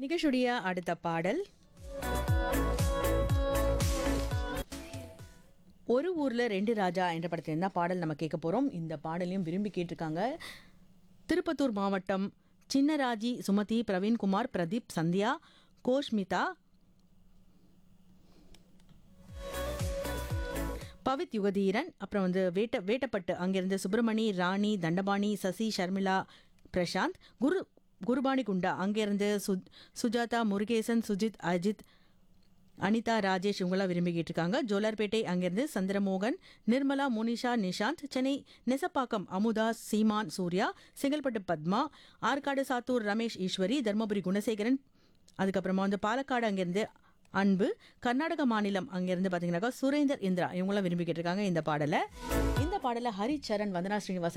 நிகழ்ச்சியுடைய அடுத்த பாடல் ஒரு ஊர்ல ரெண்டு ராஜா என்ற படத்துல இருந்தா பாடல் நம்ம கேட்க போறோம் இந்த பாடலையும் விரும்பி கேட்டிருக்காங்க திருப்பத்தூர் மாவட்டம் சின்னராஜி சுமதி பிரவீன்குமார் பிரதீப் சந்தியா கோஷ்மிதா பவித் யுகதீரன் அப்புறம் வந்து வேட்ட வேட்டப்பட்டு அங்கிருந்து சுப்பிரமணி ராணி தண்டபாணி சசி ஷர்மிளா பிரசாந்த் குரு குருபானி குண்டா அங்கிருந்து சு சுஜாதா முருகேசன் சுஜித் அஜித் அனிதா ராஜேஷ் இவங்களாம் விரும்பி கேட்டிருக்காங்க ஜோலார்பேட்டை அங்கிருந்து சந்திரமோகன் நிர்மலா முனிஷா நிஷாந்த் சென்னை நெசப்பாக்கம் அமுதா சீமான் சூர்யா செங்கல்பட்டு பத்மா ஆற்காடு சாத்தூர் ரமேஷ் ஈஸ்வரி தர்மபுரி குணசேகரன் அதுக்கப்புறமா வந்து பாலக்காடு அங்கிருந்து அன்பு கர்நாடக மாநிலம் அங்கிருந்து பார்த்தீங்கன்னாக்கா சுரேந்தர் இந்திரா இவங்களாம் விரும்பி கேட்டிருக்காங்க இந்த பாடலை இந்த பாடலை ஹரிச்சரண் வந்தனா ஸ்ரீனிவாசன்